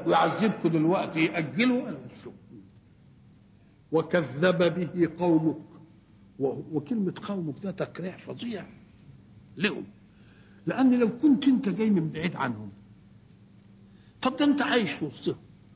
ويعذبكم دلوقتي يأجلوا قالوا شوف وكذب به قومك وكلمة قومك ده تقريع فظيع لهم لأن لو كنت أنت جاي من بعيد عنهم طب ده أنت عايش وسطهم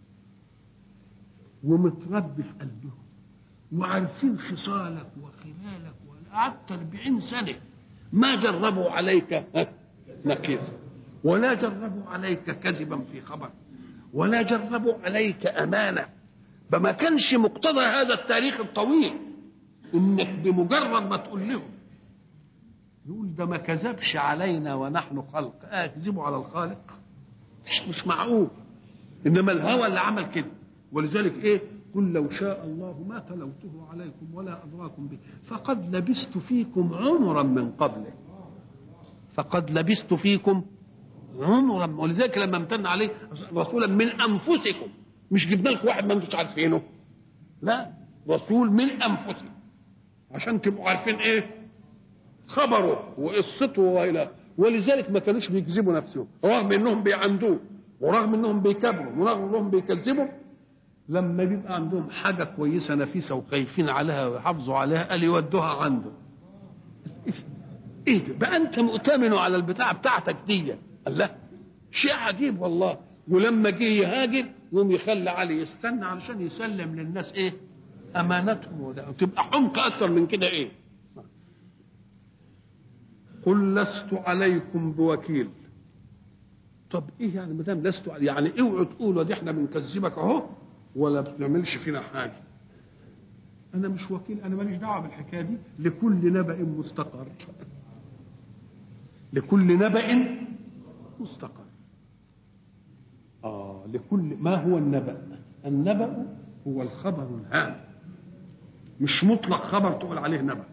ومتربي في قلبهم وعارفين خصالك وخلالك وقعدت 40 سنة ما جربوا عليك نكيرا ولا جربوا عليك كذبا في خبر ولا جربوا عليك أمانة فما كانش مقتضى هذا التاريخ الطويل انك بمجرد ما تقول لهم يقول ده ما كذبش علينا ونحن خلق اه كذبوا على الخالق مش مش معقول انما الهوى اللي عمل كده ولذلك ايه قل لو شاء الله ما تلوته عليكم ولا ادراكم به فقد لبست فيكم عمرا من قبله فقد لبست فيكم عمرا ولذلك لما امتن عليه رسولا من انفسكم مش جبنا لكم واحد ما انتوش عارفينه لا رسول من انفسكم عشان تبقوا عارفين ايه خبره وقصته والى ولذلك ما كانوش بيكذبوا نفسهم رغم انهم بيعندوه ورغم انهم بيكبروا ورغم انهم بيكذبوا لما بيبقى عندهم حاجة كويسة نفيسة وخايفين عليها ويحافظوا عليها قال يودوها عنده ايه ده بقى انت مؤتمن على البتاع بتاعتك دي قال لا شيء عجيب والله ولما جه يهاجر يقوم يخلي علي يستنى علشان يسلم للناس ايه امانتهم وده وتبقى حمق اكثر من كده ايه قل لست عليكم بوكيل طب ايه يعني ما دام لست يعني اوعوا تقولوا دي احنا بنكذبك اهو ولا بتعملش فينا حاجه انا مش وكيل انا ماليش دعوه بالحكايه دي لكل نبأ مستقر لكل نبأ مستقر اه لكل ما هو النبأ النبأ هو الخبر الهام مش مطلق خبر تقول عليه نبأ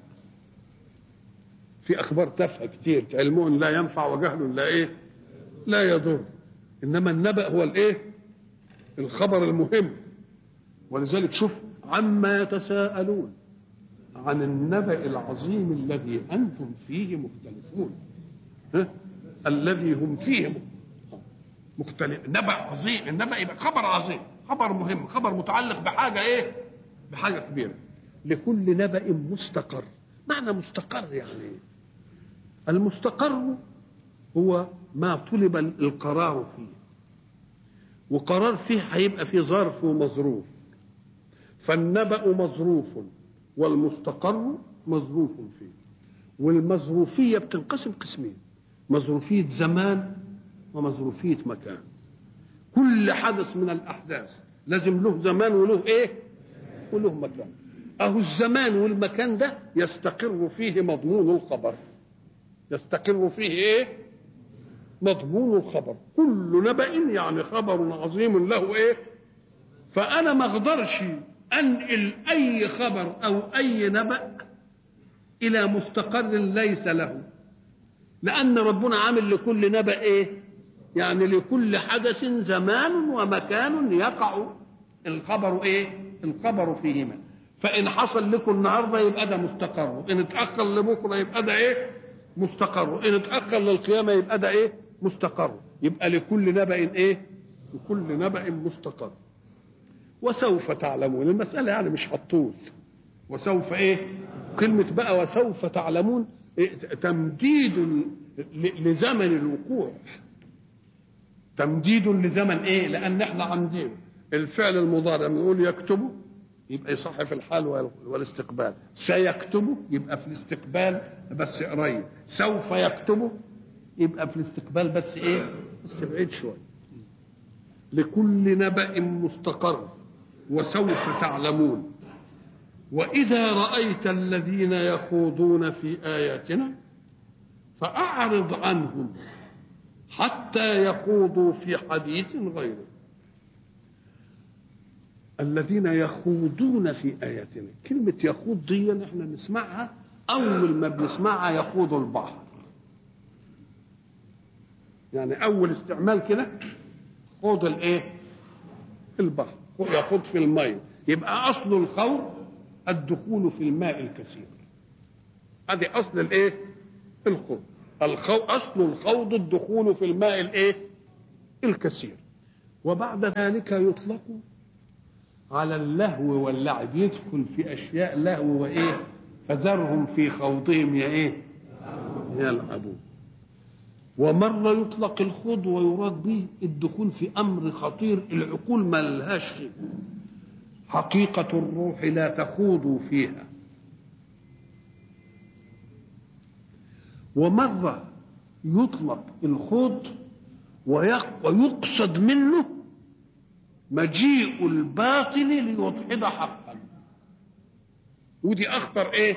في اخبار تافهه كتير علم لا ينفع وجهل لا ايه لا يضر انما النبأ هو الايه الخبر المهم ولذلك شوف عما يتساءلون عن النبأ العظيم الذي انتم فيه مختلفون ها؟ الذي هم فيه مختلف نبأ عظيم النبأ يبقى خبر عظيم خبر مهم خبر متعلق بحاجة ايه بحاجة كبيرة لكل نبأ مستقر معنى مستقر يعني ايه المستقر هو ما طلب القرار فيه وقرار فيه هيبقى فيه ظرف ومظروف فالنبأ مظروف والمستقر مظروف فيه والمظروفية بتنقسم قسمين مظروفية زمان ومظروفية مكان كل حدث من الأحداث لازم له زمان وله إيه وله مكان أهو الزمان والمكان ده يستقر فيه مضمون الخبر يستقر فيه إيه مضمون الخبر كل نبأ يعني خبر عظيم له إيه فأنا ما أقدرش أنقل أي خبر أو أي نبأ إلى مستقر ليس له لأن ربنا عامل لكل نبأ إيه يعني لكل حدث زمان ومكان يقع الخبر ايه الخبر فيهما فان حصل لكم النهارده يبقى ده مستقر ان اتاخر لبكره يبقى ده ايه مستقر ان اتاخر للقيامه يبقى ده ايه مستقر يبقى لكل نبأ ايه لكل نبأ مستقر وسوف تعلمون المسألة يعني مش هتطول وسوف ايه كلمة بقى وسوف تعلمون إيه تمديد لزمن الوقوع تمديد لزمن ايه لان احنا عندنا الفعل المضارع بنقول يكتبه يبقى يصح في الحال والاستقبال سيكتبه يبقى في الاستقبال بس قريب سوف يكتبه يبقى في الاستقبال بس ايه بس بعيد شويه لكل نبأ مستقر وسوف تعلمون وإذا رأيت الذين يخوضون في آياتنا فأعرض عنهم حتى يخوضوا في حديث غيره الذين يخوضون في آياتنا كلمة يخوض دي احنا نسمعها أول ما بنسمعها يخوض البحر يعني أول استعمال كده خوض الإيه؟ البحر يخوض في الماء يبقى أصل الخوض الدخول في الماء الكثير هذه أصل الإيه؟ الخوض الخو... اصل الخوض الدخول في الماء الايه الكثير وبعد ذلك يطلق على اللهو واللعب يدخل في اشياء لهو وايه فذرهم في خوضهم يا ايه يلعبون ومرة يطلق الخوض ويراد به الدخول في أمر خطير العقول ما لهاش حقيقة الروح لا تخوضوا فيها ومرة يطلق الخوض ويقصد منه مجيء الباطل ليضحض حقا ودي أخطر إيه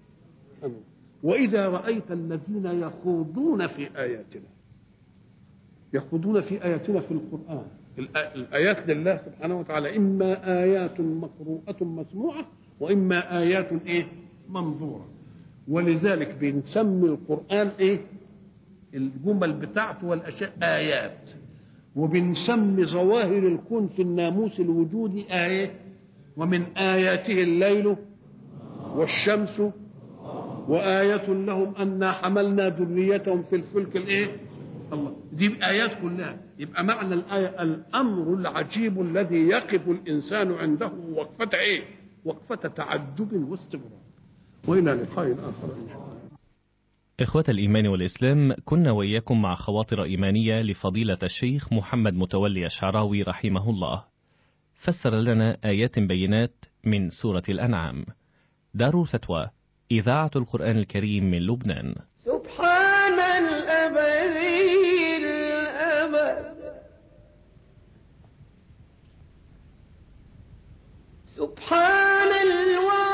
وإذا رأيت الذين يخوضون في آياتنا يخوضون في آياتنا في القرآن الآيات لله سبحانه وتعالى إما آيات مقروءة مسموعة وإما آيات إيه منظورة ولذلك بنسمي القرآن إيه الجمل بتاعته والأشياء آيات وبنسمي ظواهر الكون في الناموس الوجودي آية ومن آياته الليل والشمس وآية لهم أنا حملنا ذريتهم في الفلك الإيه؟ الله دي آيات كلها يبقى معنى الآية الأمر العجيب الذي يقف الإنسان عنده وقفة إيه؟ وقفة تعجب واستغراب وإلى لقاء آخر إن شاء الله إخوة الإيمان والإسلام كنا وإياكم مع خواطر إيمانية لفضيلة الشيخ محمد متولي الشعراوي رحمه الله فسر لنا آيات بينات من سورة الأنعام دار فتوى إذاعة القرآن الكريم من لبنان سبحان الأبدي الأبد سبحان